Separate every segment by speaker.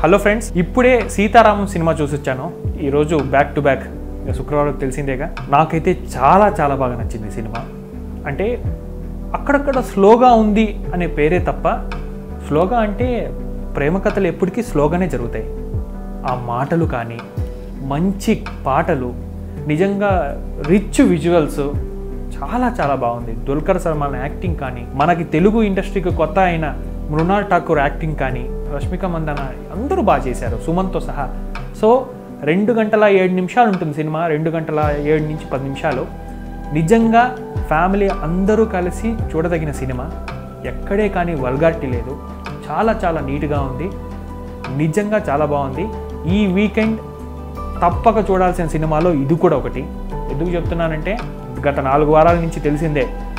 Speaker 1: hello friends ఇప్పుడే Sitaramam cinema చూసొచ్చాను ఈరోజు back to back ఇక శుక్రవారం తెలిసిందేగా నాకైతే చాలా చాలా బాగా నచ్చింది ఈ సినిమా అంటే అక్కడక్కడ స్లోగా ఉంది అనే పేరే తప్ప స్లోగా అంటే ప్రేమ కథలు ఎప్పటికీ స్లోగానే జరుగుతాయి ఆ మాటలు కానీ మంచి పాటలు నిజంగా రిచ్ విజువల్స్ చాలా చాలా బాగుంది దుల్కర్ సల్మాన్ యాక్టింగ్ కానీ మనకి తెలుగు ఇండస్ట్రీకి కొత్త అయిన మృణాల్ ఠాకూర్ యాక్టింగ్ కానీ రష్మిక మందన అందరూ బాగా చేశారు సుమన్తో సహా సో రెండు గంటల ఏడు నిమిషాలు ఉంటుంది సినిమా రెండు గంటల ఏడు నుంచి పది నిమిషాలు నిజంగా ఫ్యామిలీ అందరూ కలిసి చూడదగిన సినిమా ఎక్కడే కానీ వల్గారిటీ లేదు చాలా చాలా నీట్గా ఉంది నిజంగా చాలా బాగుంది ఈ వీకెండ్ తప్పక చూడాల్సిన సినిమాలో ఇది కూడా ఒకటి ఎందుకు చెప్తున్నానంటే గత నాలుగు వారాల నుంచి తెలిసిందే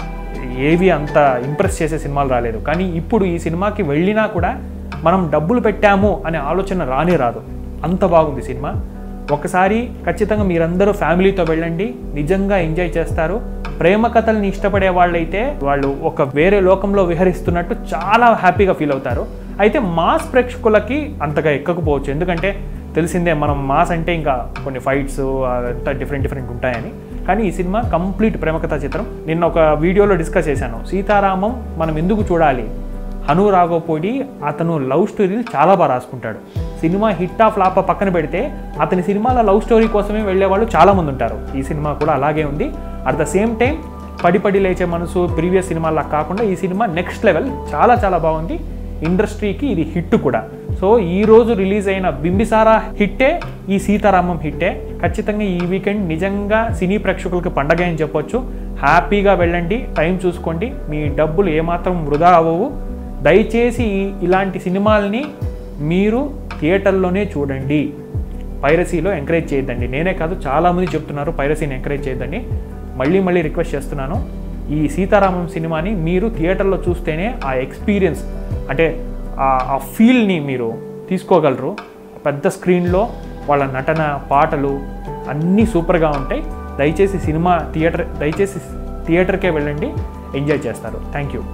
Speaker 1: ఏవి అంత ఇంప్రెస్ చేసే సినిమాలు రాలేదు కానీ ఇప్పుడు ఈ సినిమాకి వెళ్ళినా కూడా మనం డబ్బులు పెట్టాము అనే ఆలోచన రానే రాదు అంత బాగుంది సినిమా ఒకసారి ఖచ్చితంగా మీరందరూ ఫ్యామిలీతో వెళ్ళండి నిజంగా ఎంజాయ్ చేస్తారు ప్రేమ కథల్ని ఇష్టపడే వాళ్ళైతే వాళ్ళు ఒక వేరే లోకంలో విహరిస్తున్నట్టు చాలా హ్యాపీగా ఫీల్ అవుతారు అయితే మాస్ ప్రేక్షకులకి అంతగా ఎక్కకపోవచ్చు ఎందుకంటే తెలిసిందే మనం మాస్ అంటే ఇంకా కొన్ని ఫైట్స్ అంతా డిఫరెంట్ డిఫరెంట్ ఉంటాయని కానీ ఈ సినిమా కంప్లీట్ ప్రేమకథా చిత్రం నిన్న ఒక వీడియోలో డిస్కస్ చేశాను సీతారామం మనం ఎందుకు చూడాలి హను రాఘవపూడి అతను లవ్ స్టోరీలు చాలా బాగా రాసుకుంటాడు సినిమా హిట్ ఆఫ్ లాప పక్కన పెడితే అతని సినిమాల లవ్ స్టోరీ కోసమే వెళ్ళే వాళ్ళు చాలామంది ఉంటారు ఈ సినిమా కూడా అలాగే ఉంది అట్ ద సేమ్ టైం పడి పడి లేచే మనసు ప్రీవియస్ సినిమాలా కాకుండా ఈ సినిమా నెక్స్ట్ లెవెల్ చాలా చాలా బాగుంది ఇండస్ట్రీకి ఇది హిట్ కూడా సో ఈ రోజు రిలీజ్ అయిన బింబిసారా హిట్టే ఈ సీతారామం హిట్టే ఖచ్చితంగా ఈ వీకెండ్ నిజంగా సినీ ప్రేక్షకులకి పండగ అని చెప్పొచ్చు హ్యాపీగా వెళ్ళండి టైం చూసుకోండి మీ డబ్బులు ఏమాత్రం వృధా అవ్వవు దయచేసి ఈ- ఇలాంటి సినిమాల్ని మీరు థియేటర్లోనే చూడండి పైరసీలో ఎంకరేజ్ చేయొద్దండి నేనే కాదు చాలామంది చెప్తున్నారు పైరసీని ఎంకరేజ్ చేయొద్దండి మళ్ళీ మళ్ళీ రిక్వెస్ట్ చేస్తున్నాను ఈ సీతారామం సినిమాని మీరు థియేటర్లో చూస్తేనే ఆ ఎక్స్పీరియన్స్ అంటే ఆ- ఆ ఫీల్ని మీరు తీసుకోగలరు పెద్ద స్క్రీన్లో వాళ్ళ నటన పాటలు అన్నీ సూపర్గా ఉంటాయి దయచేసి సినిమా థియేటర్ దయచేసి థియేటర్కే వెళ్ళండి ఎంజాయ్ చేస్తారు థ్యాంక్ యూ